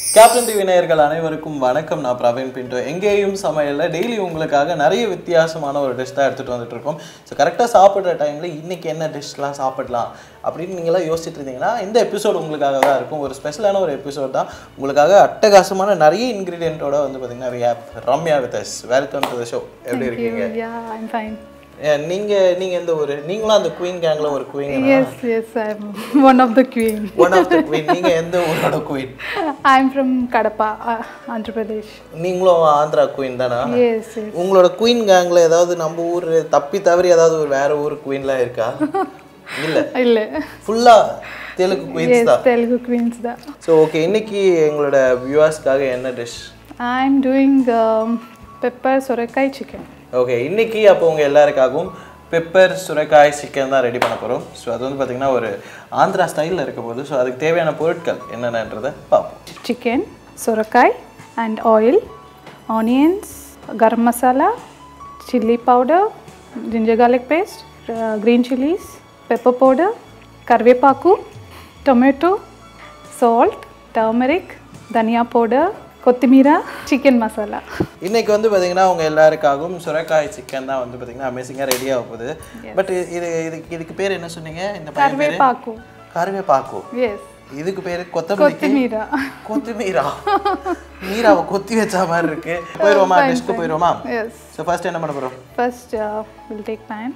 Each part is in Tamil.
கேப்டன் டிவி நேயர்கள் அனைவருக்கும் வணக்கம் நான் பிரவீன் பின்டோ எங்கேயும் சமையலில் டெய்லி உங்களுக்காக நிறைய வித்தியாசமான ஒரு டிஷ் தான் எடுத்துகிட்டு வந்துட்டு இருக்கோம் ஸோ கரெக்டாக சாப்பிட்ற டைமில் இன்னைக்கு என்ன டிஷ்லாம் சாப்பிடலாம் அப்படின்னு நீங்களாம் யோசிச்சுட்டு இருந்தீங்கன்னா இந்த எபிசோடு உங்களுக்காக தான் இருக்கும் ஒரு ஸ்பெஷலான ஒரு எபிசோட் தான் உங்களுக்காக அட்டகாசமான நிறைய இன்க்ரீடியண்ட்டோட வந்து பார்த்தீங்கன்னா Riya Ramya with us welcome to the show எப்படி இருக்கீங்க Yeah, I'm fine. ஏன், நீங்க நீங்க எந்த ஒரு நீங்களும் அந்த குயின் கேங்ல ஒரு queen Yes, yes, I'm one of the queen. One of the queen நீங்க எந்த ஊரோட queen I'm from Kadapa, uh, Andhra Pradesh. நீங்களும் ஆந்திரா குயின் தானா Yes, yes. உங்களோட குயின் கேங்ல ஏதாவது நம்ம ஊர் தப்பி தவறி ஏதாவது ஒரு வேற ஊர் குயின்லாம் இருக்கா இல்ல இல்ல ஃபுல்லா தெலுங்கு குயின்ஸ் yes, தான் Telugu queens தான். ஸோ ஓகே இன்னைக்கு எங்களோட வியூவர்ஸ்க்காக என்ன dish I'm doing um, pepper sorakai chicken. Okay இன்னைக்கு அப்போ உங்க எல்லாருக்காகவும் பெப்பர் சுரைக்காய் சிக்கன் தான் ரெடி பண்ண போறோம் ஸோ அது வந்து பார்த்தீங்கன்னா ஒரு ஆந்திரா ஸ்டைலில் இருக்க போகுது ஸோ அதுக்கு தேவையான பொருட்கள் என்னென்னன்றதை பார்ப்போம் Chicken, sorakai and oil, onions, garam masala, chili powder, ginger garlic paste, uh, green chilies, pepper powder, karvepaku, tomato, salt, turmeric, dhania powder, கொத்தமீரா சிக்கன் மசாலா இன்னைக்கு வந்து பார்த்தீங்கன்னா உங்க எல்லாருக்காகவும் சுரைக்காய் சிக்கன் தான் வந்து பார்த்தீங்கன்னா அமேசிங்காக ரெடி ஆக போகுது பட் இது இதுக்கு இதுக்கு பேர் என்ன சொன்னீங்க இந்த பையன் பேர் கருவேப்பாக்கு கருவேப்பாக்கு எஸ் இதுக்கு பேர் கொத்தமல்லிக்கு கொத்தமீரா கொத்தமீரா மீராவை கொத்தி வச்ச மாதிரி இருக்கு போயிடுவோமா டிஷ்க்கு போயிடுவோமா எஸ் ஸோ ஃபர்ஸ்ட் என்ன பண்ண போறோம் ஃபர்ஸ்ட் வில் டேக் பேன்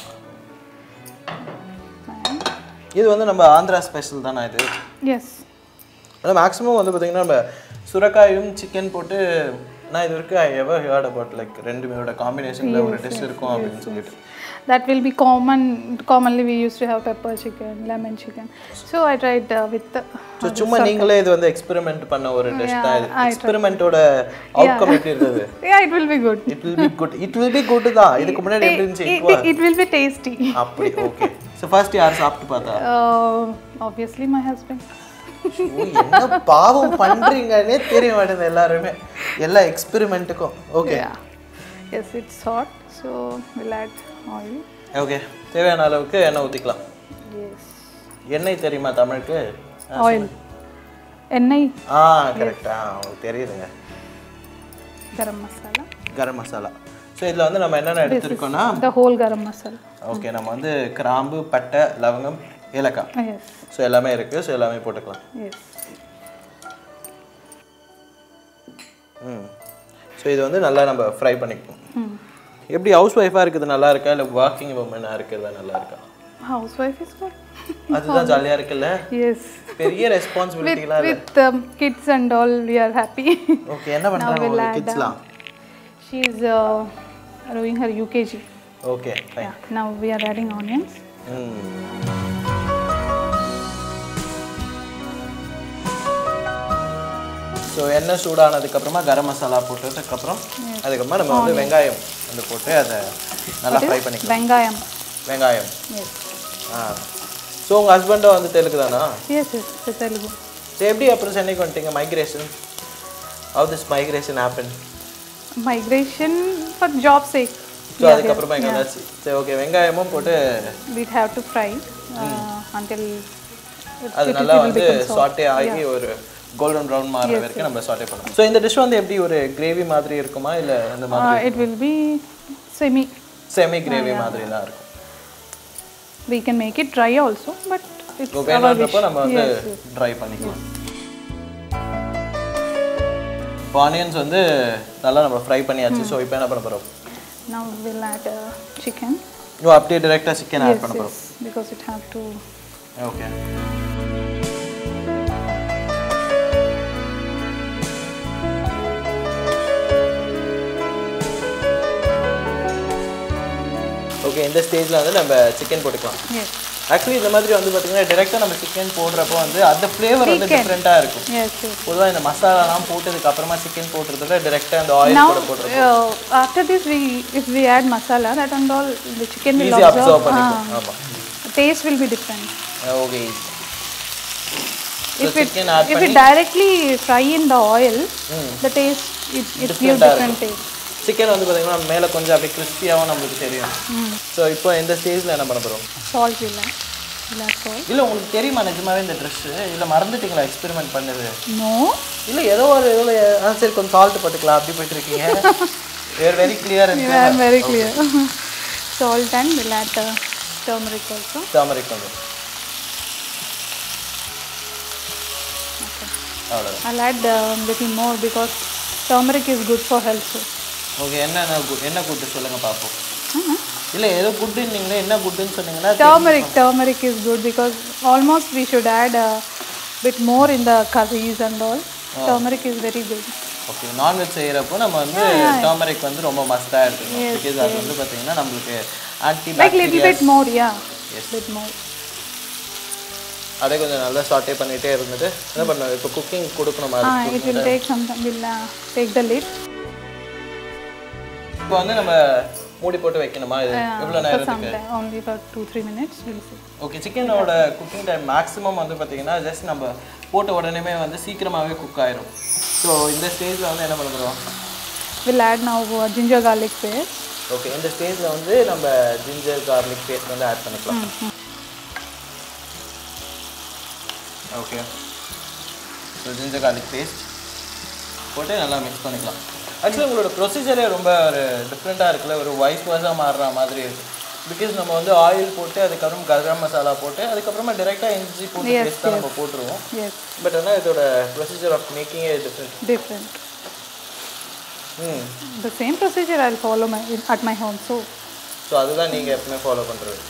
இது வந்து நம்ம ஆந்திரா ஸ்பெஷல் தானே இது எஸ் ஆனால் மேக்ஸிமம் வந்து பார்த்தீங்கன்னா நம்ம சுரக்காயும் சிக்கன் போட்டு நான் இது வரைக்கும் I ever heard about like ரெண்டுமேயோட காம்பினேஷனில் ஒரு டிஷ் இருக்கும் அப்படின்னு சொல்லிட்டு that will be common commonly we used to have pepper chicken lemon chicken so i tried uh, with the, so சும்மா நீங்களே இது வந்து எக்ஸ்பெரிமெண்ட் பண்ண ஒரு டிஷ் தான் இது எக்ஸ்பெரிமெண்ட்டோட அவுட்கம் எப்படி இருந்தது yeah it will be good it will be good it will be good தான் இதுக்கு முன்னாடி எப்படி இருந்துச்சு it, it, it will be tasty அப்படி ஓகே ஸோ ஃபர்ஸ்ட் யார் சாப்பிட்டு பார்த்தா uh, obviously my husband ஓ, என்ன பாவம் பண்றீங்கன்னே தெரிய மாட்டேங்குது எல்லாருமே எல்லா எக்ஸ்பெரிமெண்ட்டுக்கும் okay yeah yes it's hot so we'll add oil okay தேவையான அளவுக்கு எண்ணெய் ஊற்றிக்கலாம் yes எண்ணெய் தெரியுமா தமிழுக்கு oil எண்ணெய் ஆ கரெக்டா உங்களுக்கு தெரியுதுங்க garam masala garam masala so இதில் வந்து நம்ம என்னென்ன எடுத்திருக்கோம்னா the whole garam masala ஓகே நம்ம வந்து கிராம்பு பட்டை லவங்கம் ஏலக்காய் Ah, yes ஸோ எல்லாமே இருக்குது ஸோ எல்லாமே போட்டுக்கலாம் yes ம் ஸோ இது வந்து நல்லா நம்ம ஃப்ரை பண்ணிக்கணும் எப்படி ஹவுஸ் ஒய்ஃபாக இருக்குது நல்லா இருக்கா இல்லை ஒர்க்கிங் உமனாக இருக்கிறதா நல்லா இருக்கா housewife is good அதுதான் ஜாலியாக இருக்குல்ல yes பெரிய ரெஸ்பான்சிபிலிட்டிலாம் இல்லை with um, kids and all we are happy ஓகே என்ன பண்ணுறாங்க we'll உங்கள் add, கிட்ஸ்லாம் she is uh, doing her ukg okay fine yeah now we are adding onions ம் ஸோ எண்ணெய் சூடானதுக்கப்புறமா கரம் மசாலா போட்டதுக்கப்புறம் அதுக்கப்புறமா நம்ம வந்து வெங்காயம் வந்து போட்டு அதை நல்லா ஃப்ரை பண்ணிக்கலாம் வெங்காயம் வெங்காயம் yes ஆ ஸோ உங்கள் ஹஸ்பண்டும் வந்து தெலுங்கு தானா yes yes it's telugu so எப்படி அப்புறம் சென்னைக்கு வந்துட்டீங்க migration how this migration happen migration for job sake so அதுக்கப்புறமா இங்கே வந்தாச்சு சரி ஓகே வெங்காயமும் போட்டு we'd have to fry uh, until it, அது it, நல்லா it will வந்து become soft. சாட்டே ஆகி ஒரு கோல்டன் ப்ரௌன் மாறுற வரைக்கும் நம்ம சாட்டே பண்ணலாம் ஸோ இந்த டிஷ் வந்து எப்படி ஒரு கிரேவி மாதிரி இருக்குமா இல்லை அந்த மாதிரி Uh, it will be semi semi gravy மாதிரி தான் இருக்கும் we can make it dry also but it's இப்போ our wish வேணுன்றப்போ நம்ம வந்து yes, yes. ட்ரை பண்ணிக்கலாம் இப்போ ஆனியன்ஸ் வந்து நல்லா நம்ம ஃப்ரை பண்ணியாச்சு ஸோ இப்போ என்ன பண்ண போகிறோம் now we'll add uh, chicken ஓ அப்படியே டிரெக்டாக சிக்கன் ஆட் yes பண்ண போகிறோம் yes because it have to okay okay இந்த ஸ்டேஜில் வந்து நம்ம சிக்கன் போட்டுக்கலாம் yes ஆக்சுவலி இந்த மாதிரி வந்து பார்த்தீங்கன்னா டேரெக்டாக நம்ம சிக்கன் போடுறப்போ வந்து அந்த ஃப்ளேவர் வந்து டிஃப்ரெண்ட்டாக இருக்கும் yes yes பொதுவாக இந்த மசாலாலாம் போட்டதுக்கு அப்புறமா சிக்கன் போட்டுறத டேரெக்டாக அந்த ஆயில் now கூட போட்டுறது uh, after this we if we add masala that and all the chicken will ஈஸியாக அப்சர்வ் absorb பண்ணிக்கும் ah, ஆமாம் the taste will be different okay if it chicken add if it directly fry in the oil the taste it, it gives different taste chicken வந்து பார்த்தீங்கன்னா மேலே கொஞ்சம் அப்படியே கிறிஸ்பியாகவும் நம்மளுக்கு தெரியும் ஸோ இப்போ இந்த ஸ்டேஜில் என்ன பண்ண போகிறோம் salt will add We'll add salt. இல்லை உங்களுக்கு தெரியுமா நிஜமாவே இந்த ட்ரெஸ்ஸு இல்லை மறந்துட்டீங்களா எக்ஸ்பெரிமெண்ட் பண்ணது No. இல்லை ஏதோ ஒரு இதில் ஆ சரி கொஞ்சம் சால்ட் போட்டுக்கலாம் அப்படி போயிட்டு இருக்கீங்க were very clear You are very clear. salt and we'll add uh, turmeric also. தாமரைக்கு வந்து அவ்வளோதான் I'll add a uh, little more because turmeric is good for health. So. Okay என்னென்ன good- என்ன குட்டு சொல்லுங்கள் பார்ப்போம் இல்லை ஏதோ குட்டுன்னீங்களே என்ன குட்டுன்னு சொன்னீங்கன்னா Turmeric, turmeric is good because almost we should add a bit more in the curries and all. Turmeric is very good. Okay non veg செய்கிறப்போ நம்ம வந்து டர்மரிக் வந்து ரொம்ப மஸ்ட்டாக எடுத்துக்கணும் பிகாஸ் அது வந்து பார்த்தீங்கன்னா நம்மளுக்கு anti Like little bit more, yeah. Bit more. அப்படியே கொஞ்சம் நல்லா சாட்டே பண்ணிகிட்டே இருந்துட்டு என்ன பண்ணுவோம் இப்போ குக்கிங் கொடுக்கணுமா Ah, it will take some time. We'll uh, take the lid இப்போ வந்து நம்ம மூடி போட்டு வைக்கணுமா இது எவ்வளோ for நேரத்துக்கு some time, only for two three minutes. We'll see. Okay சிக்கனோட குக்கிங் டைம் மேக்ஸிமம் வந்து பார்த்தீங்கன்னா ஜஸ்ட் நம்ம போட்ட உடனே வந்து சீக்கிரமாகவே குக் ஆயிரும் ஸோ இந்த ஸ்டேஜில் வந்து என்ன பண்ணுறோம் We'll add now uh, ginger garlic paste. Okay இந்த ஸ்டேஜில் வந்து நம்ம ஜிஞ்சர் கார்லிக் பேஸ்ட் வந்து ஆட் பண்ணிக்கலாம் okay so ginger garlic paste போட்டு நல்லா மிக்ஸ் பண்ணிக்கலாம் ஆக்சுவலி உங்களோட ப்ரொசீஜரே ரொம்ப ஒரு டிஃப்ரெண்ட்டாக இருக்குல்ல ஒரு வைஸ் வாய்ஸாக மாறுற மாதிரி இருக்கு பிகாஸ் நம்ம வந்து ஆயில் போட்டு அதுக்கப்புறம் கரம் மசாலா போட்டு அதுக்கப்புறமா டேரெக்டாக இஞ்சி போட்டு பேஸ்ட் தான் நம்ம போட்டுருவோம் Yes, பட் ஆனால் இதோட ப்ரொசீஜர் ஆஃப் மேக்கிங்கே டிஃப்ரெண்ட் different. ம் The same procedure I'll follow my, at my home. So so அதுதான் நீங்கள் எப்பவுமே ஃபாலோ பண்ணுறது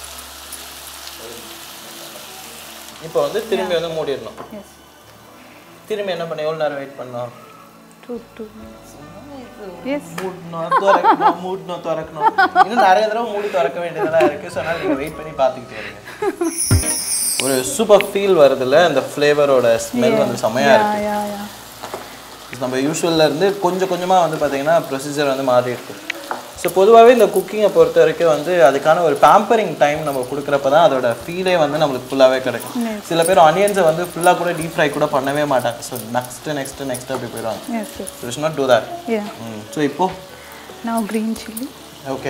இப்போ வந்து திரும்பி வந்து மூடிடணும் yes, திரும்பி என்ன பண்ண எவ்வளோ நேரம் வெயிட் பண்ணோம் two two minutes. Yes. மூடணும் திறக்கணும் மூடணும் திறக்கணும் இன்னும் நிறைய தடவை மூடி திறக்க வேண்டியதெல்லாம் இருக்குது ஸோ அதனால் நீங்கள் வெயிட் பண்ணி பார்த்துக்கிட்டே இருங்க ஒரு சூப்பர் ஃபீல் வருதுல்ல அந்த ஃப்ளேவரோட ஸ்மெல் வந்து செமையாக Yeah, yeah, yeah. இருக்கு நம்ம யூஸ்வல்ல இருந்து கொஞ்சம் கொஞ்சமாக வந்து பார்த்தீங்கன்னா ப்ரொசீஜர் வந்து மாறி இருக்கு ஸோ பொதுவாகவே இந்த குக்கிங்கை பொறுத்த வரைக்கும் வந்து அதுக்கான ஒரு பேம்பரிங் டைம் நம்ம கொடுக்குறப்ப தான் அதோட ஃபீலே வந்து நம்மளுக்கு ஃபுல்லாகவே கிடைக்கும் சில பேர் ஆனியன்ஸை வந்து ஃபுல்லாக கூட டீப் ஃப்ரை கூட பண்ணவே மாட்டாங்க ஸோ நெக்ஸ்ட் நெக்ஸ்ட் நெக்ஸ்ட் அப்படி போயிடுவாங்க Yes, yes. So it's not too that Yeah. So இப்போ Now green chili. Okay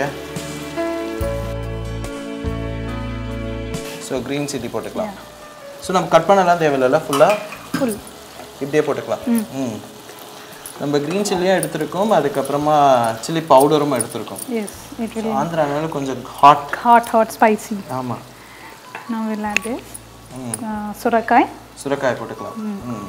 so green chilli போட்டுக்கலாம் ஸோ நம்ம கட் பண்ணலாம் தேவையில்லைல்ல ஃபுல்லாக Full. இப்படியே போட்டுக்கலாம் ம் நம்ம க்ரீன் சில்லியும் எடுத்திருக்கோம் அதுக்கப்புறமா சில்லி பவுடரும் எடுத்திருக்கோம் Yes, it will ஆந்திரானால கொஞ்சம் ஹாட் hot, hot, spicy. ஆமாம் Now we'll add this. Uh, surakai. சுரக்காய் போட்டுக்கலாம் ம்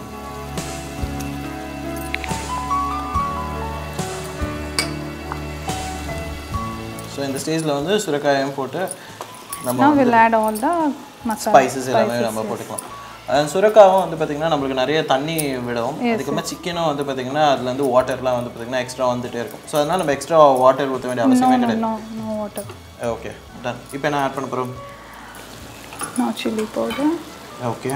ஸோ இந்த ஸ்டேஜில் வந்து சுரக்காயும் போட்டு நம்ம Now we'll add all the masala. Spices எல்லாமே நம்ம போட்டுக்கலாம் அஹ் சுரக்காவும் வந்து பார்த்திங்கன்னா நம்மளுக்கு நிறைய தண்ணி விடும் அதுக்கப்புறமா சிக்கனும் வந்து பார்த்திங்கன்னா அதுலேருந்து வாட்டர்லாம் வந்து பார்த்திங்கன்னா எக்ஸ்ட்ரா வந்துட்டே இருக்கும் ஸோ அதனால் நம்ம எக்ஸ்ட்ரா வாட்டர் ஊற்ற வேண்டிய அவசியமே கிடையாது No, no water. Okay done இப்போ என்ன ஆட் பண்ண போகிறோம் Now chili powder. Okay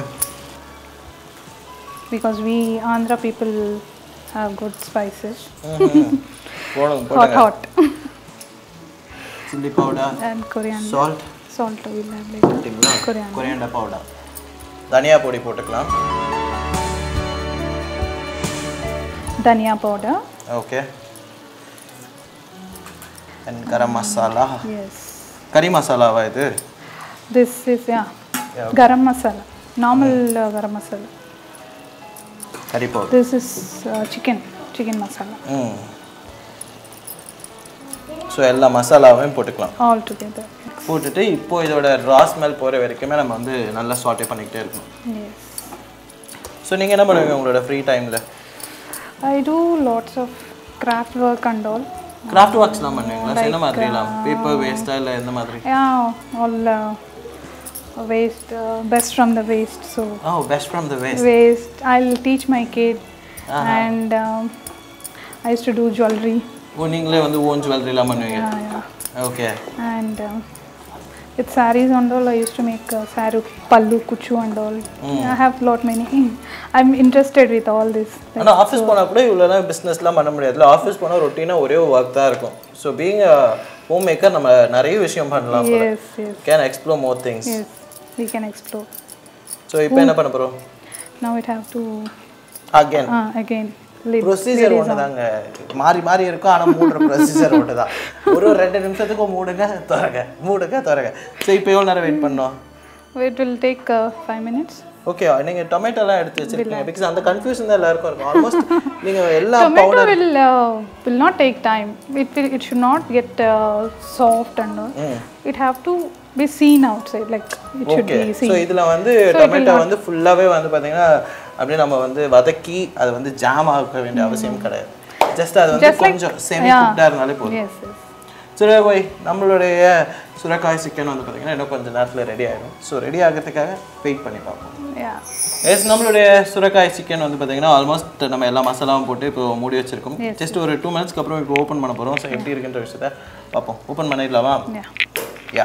Because we Andhra people have good spices. போடுங்க Hot, போடுங்க hot. Chilli powder and coriander. Salt Salt we'll add later. போட்டிங்களா Coriander. கொரியாண்டர் பவுடர் தனியா பொடி போட்டுக்கலாம் Dhania powder. Okay and garam masala Yes. கறி மசாலாவா இது This is, yeah. Garam masala. Normal uh, garam masala. Curry powder This is uh, chicken. Chicken masala. ம் ஸோ எல்லா மசாலாவையும் போட்டுக்கலாம் All together. போட்டுட்டு இப்போ இதோட ரா ஸ்மெல் போகிற வரைக்குமே நம்ம வந்து நல்லா சாட்டே பண்ணிக்கிட்டே இருக்கணும் Yes. ஸோ நீங்கள் என்ன பண்ணுவீங்க உங்களோட ஃப்ரீ டைமில் I do lots of craft work and all. Craft ஒர்க்ஸ்லாம் பண்ணுவீங்களா So, என்ன மாதிரிலாம் பேப்பர் வேஸ்ட்டாக இல்லை எந்த மாதிரி Yeah, all uh, waste, uh, best from the waste. So oh best from the waste waste. I'll teach my kid, and um, I used to do jewelry. Oh நீங்களே வந்து ஓன் ஜுவல்லரிலாம் பண்ணுவீங்க Yeah, yeah. Okay And um, with saris and all, I used to make uh, saru, pallu, kuchu and all. I have lot many. I'm interested with all this. ஆனால் ஆஃபீஸ் போனால் கூட இவ்வளோலாம் பிஸ்னஸ்லாம் பண்ண முடியாதுல ஆஃபீஸ் போனால் ரொட்டீனாக ஒரே ஒர்க் தான் இருக்கும் ஸோ பீங் ஹோம் மேக்கர் நம்ம நிறைய விஷயம் பண்ணலாம் Yes, yes, can explore more things yes. We can explore. So இப்போ என்ன பண்ண போகிறோம் Now it have to again uh, again lid. Procedure ஒன்று தாங்க மாறி மாறி இருக்கும் ஆனால் மூடுற ப்ரொசீஜர் ஒன்று தான் ஒரு ஒரு ரெண்டு நிமிஷத்துக்கு மூடுங்க திறங்க மூடுங்க திறங்க ஸோ இப்போ எவ்வளோ நேரம் வெயிட் பண்ணோம் It will take uh, five minutes. Okay நீங்கள் டொமேட்டோலாம் எடுத்து வச்சிருக்கீங்க பிகாஸ் அந்த கன்ஃபியூஷன் தான் எல்லாருக்கும் இருக்கும் ஆல்மோst நீங்கள் எல்லா Tomato powder will uh, will not take time. It will, it should not get uh, soft and all. It have to be seen outside. Like it should ஓகே be ஸோ seen. இதில் வந்து டொமேட்டோ வந்து ஃபுல்லாகவே வந்து பார்த்தீங்கன்னா அப்படியே நம்ம வந்து வதக்கி அதை வந்து ஜாம் ஆக்க வேண்டிய அவசியம் கிடையாது ஜஸ்ட் அது வந்து கொஞ்சம் செமி குட்டாக இருந்தாலே போதும் Yes, yes. சரி போய் நம்மளுடைய சுரக்காய் சிக்கன் வந்து பார்த்தீங்கன்னா இன்னும் கொஞ்சம் நேரத்தில் ரெடி ஆயிடும் ஸோ ரெடி ஆகிறதுக்காக வெயிட் பண்ணி பார்ப்போம் Yeah. எஸ் நம்மளுடைய சுரக்காய் சிக்கன் வந்து பார்த்தீங்கன்னா ஆல்மோஸ்ட் நம்ம எல்லா மசாலாவும் போட்டு இப்போ மூடி வச்சிருக்கோம் ஜஸ்ட் ஒரு டூ மினிட்ஸ்க்கு அப்புறம் இப்போ ஓப்பன் பண்ண போகிறோம் ஸோ எப்படி இருக்குன்ற விஷயத்த பார்ப்போம் ஓப்பன் பண்ணிடலாமா Yeah. யா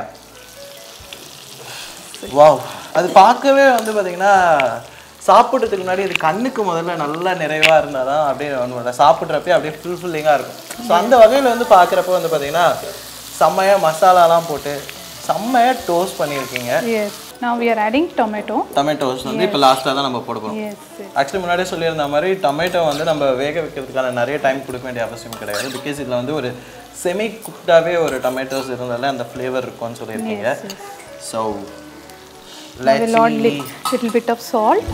வாவ் அது பார்க்கவே வந்து பார்த்தீங்கன்னா சாப்பிட்றதுக்கு முன்னாடி இது கண்ணுக்கு முதல்ல நல்லா நிறைவாக இருந்தால் தான் அப்படியே வந்து சாப்பிட்றப்பே அப்படியே ஃபுல் ஃபில்லிங்காக இருக்கும் ஸோ அந்த வகையில் வந்து பார்க்குறப்ப வந்து பார்த்தீங்கன்னா செம்மையாக மசாலாலாம் போட்டு செம்மையாக டோஸ்ட் பண்ணியிருக்கீங்க Yes. Now we are adding tomato. Tomatoes வந்து இப்போ லாஸ்ட்டாக தான் நம்ம போட போகிறோம் Yes. yes. ஆக்சுவலி முன்னாடியே சொல்லியிருந்த மாதிரி டொமேட்டோ வந்து நம்ம வேக வைக்கிறதுக்கான நிறைய டைம் கொடுக்க வேண்டிய அவசியம் கிடையாது பிகாஸ் இதில் வந்து ஒரு செமி குக்டாகவே ஒரு டொமேட்டோஸ் இருந்தாலே அந்த ஃப்ளேவர் இருக்கும்னு சொல்லியிருக்கீங்க so I will add li- little bit of salt.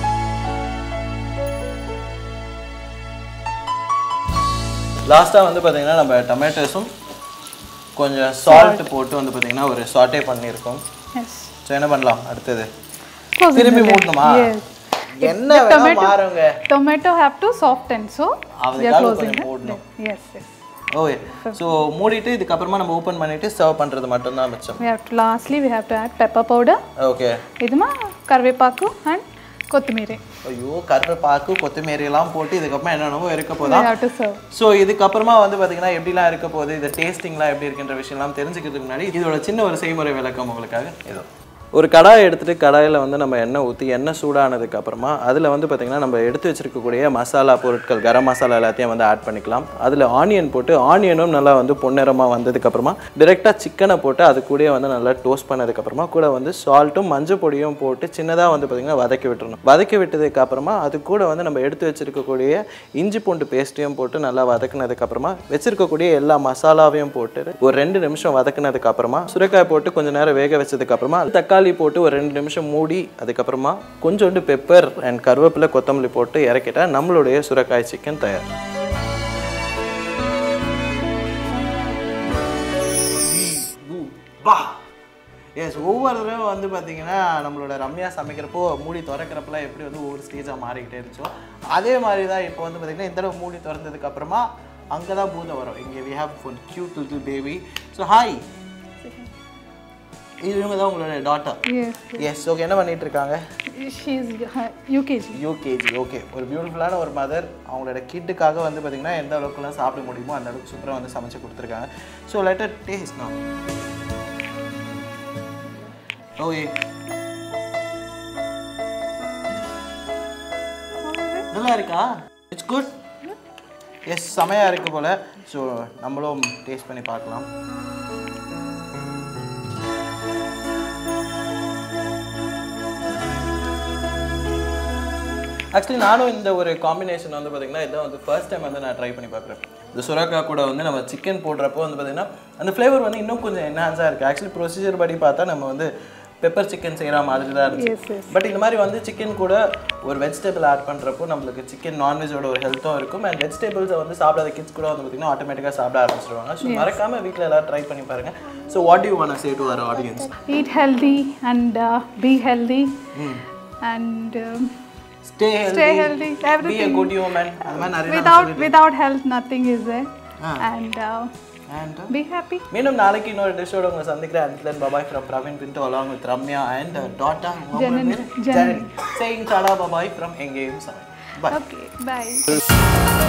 லாஸ்ட்டாக வந்து பார்த்தீங்கன்னா நம்ம டொமேட்டோஸும் கொஞ்சம் சால்ட் போட்டு வந்து பார்த்தீங்கன்னா ஒரு சாட்டே பண்ணியிருக்கோம் Yes. ஸோ என்ன பண்ணலாம் அடுத்தது Close it திரும்பி the lid. மூடணுமா Yes. என்ன வேணா மாறுங்க Tomato have to soften, so we are அதுக்காக closing கொஞ்சம் the மூடணும் lid. Yes, yes. Okay so மூடிட்டு இதுக்கப்புறமா நம்ம ஓப்பன் பண்ணிட்டு சர்வ் பண்ணுறது மட்டும்தான் மிச்சம் We have to lastly we have to add pepper powder. Okay இதுமா கருவேப்பாக்கு and கொத்தமல்லி. ஐயோ கருவேப்பாக்கு கொத்தமல்லி எல்லாம் போட்டு இதுக்கப்புறமா என்னென்னமோ இருக்க We போதா have to serve. ஸோ இதுக்கப்புறமா வந்து பார்த்தீங்கன்னா எப்படிலாம் இருக்க போகுது இது டேஸ்டிங்லாம் எப்படி இருக்குன்ற விஷயம்லாம் தெரிஞ்சுக்கிறதுக்கு முன்னாடி இதோட சின்ன ஒரு செய்முறை விளக்கம் உங்களுக்காக ஏதோ ஒரு கடாய் எடுத்துட்டு கடாயில் வந்து நம்ம எண்ணெய் ஊற்றி எண்ணெய் சூடானதுக்கு அப்புறமா அதில் வந்து பார்த்திங்கன்னா நம்ம எடுத்து வச்சிருக்கக்கூடிய மசாலா பொருட்கள் கரம் மசாலா எல்லாத்தையும் வந்து ஆட் பண்ணிக்கலாம் அதில் ஆனியன் போட்டு ஆனியனும் நல்லா வந்து பொன்னிறமாக வந்ததுக்கப்புறமா டிரெக்டாக சிக்கனை போட்டு அது கூடயே வந்து நல்லா டோஸ்ட் பண்ணதுக்கப்புறமா கூட வந்து சால்ட்டும் மஞ்சள் பொடியும் போட்டு சின்னதாக வந்து பார்த்திங்கன்னா வதக்கி விட்டுறணும் வதக்கி விட்டதுக்கு அப்புறமா அது கூட வந்து நம்ம எடுத்து வச்சிருக்கக்கூடிய இஞ்சி பூண்டு பேஸ்ட்டையும் போட்டு நல்லா வதக்குனதுக்கப்புறமா வச்சிருக்கக்கூடிய எல்லா மசாலாவையும் போட்டு ஒரு ரெண்டு நிமிஷம் வதக்குனதுக்கு அப்புறமா சுரைக்காய் போட்டு கொஞ்ச நேரம் வேக வச்சதுக்கு அப்புறமா தக்காளி போட்டு ஒரு ரெண்டு நிமிஷம் மூடி அதுக்கப்புறமா கொஞ்சோண்டு பெப்பர் அண்ட் கருவேப்பிலை கொத்தமல்லி போட்டு இறக்கிட்டா நம்மளுடைய சுரைக்காய் சிக்கன் தயார் வா எஸ் ஒவ்வொரு தடவை வந்து பார்த்தீங்கன்னா நம்மளோட ரம்யா சமைக்கிறப்போ மூடி திறக்கிறப்பெல்லாம் எப்படி வந்து ஒவ்வொரு ஸ்டேஜாக மாறிக்கிட்டே இருந்துச்சோ அதே மாதிரி தான் இப்போ வந்து பார்த்தீங்கன்னா இந்த தடவை மூடி திறந்ததுக்கு அப்புறமா அங்கே தான் பூதம் வரும் இங்கே we have one cute little baby so hi இது இவங்க தான் உங்களோட டாட்டர் Yes. எஸ் ஓகே என்ன பண்ணிட்டு இருக்காங்க She is uh, UKG. UKG okay ஒரு பியூட்டிஃபுல்லான ஒரு மதர் அவங்களோட கிட்டுக்காக வந்து பார்த்தீங்கன்னா எந்த அளவுக்குலாம் சாப்பிட முடியுமோ அந்த அளவுக்கு சூப்பராக வந்து சமைச்சு கொடுத்துருக்காங்க ஸோ லெட்டர் டேஸ்ட் நான் ஓகே நல்லா இருக்கா இட்ஸ் குட் எஸ் செமையாக இருக்கு போல் ஸோ நம்மளும் டேஸ்ட் பண்ணி பார்க்கலாம் ஆக்சுவலி நானும் இந்த ஒரு காம்பினேஷன் வந்து பார்த்தீங்கன்னா இதான் வந்து ஃபர்ஸ்ட் டைம் வந்து நான் ட்ரை பண்ணி பார்க்குறேன் இந்த சுரக்கா கூட வந்து நம்ம சிக்கன் போடுறப்போ வந்து பார்த்தீங்கன்னா அந்த ஃப்ளேவர் வந்து இன்னும் கொஞ்சம் என்ஹான்ஸாக இருக்குது ஆக்சுவலி ப்ரொசீஜர் படி பார்த்தா நம்ம வந்து பெப்பர் சிக்கன் செய்கிற மாதிரி தான் இருந்துச்சு Yes, yes. பட் இந்த மாதிரி வந்து சிக்கன் கூட ஒரு வெஜிடபிள் ஆட் பண்ணுறப்போ நம்மளுக்கு சிக்கன் நான்வெஜோட ஒரு ஹெல்த்தும் இருக்கும் அண்ட் வெஜிடபிள்ஸை வந்து சாப்பிடாத கிட்ஸ் கூட வந்து பார்த்தீங்கன்னா ஆட்டோமேட்டிக்காக சாப்பிட ஆரம்பிச்சிருவாங்க ஸோ மறக்காம வீட்டில் எல்லாரும் ட்ரை பண்ணி பாருங்க so what you want say to our audience Eat healthy and uh, be healthy. And um, stay stay healthy healthy. Be a Everything. good human அது மாதிரி நிறைய Without without health, nothing is there. Ah. And uh, and be happy. மீண்டும் நாளைக்கு இன்னொரு டிஷ்ஷோட உங்களை சந்திக்கிறேன் until bye bye from Praveen Pinto along with Ramya and tata Janani. Janani saying tata bye bye from எங்கேயும் சமை பாய் Okay. Bye.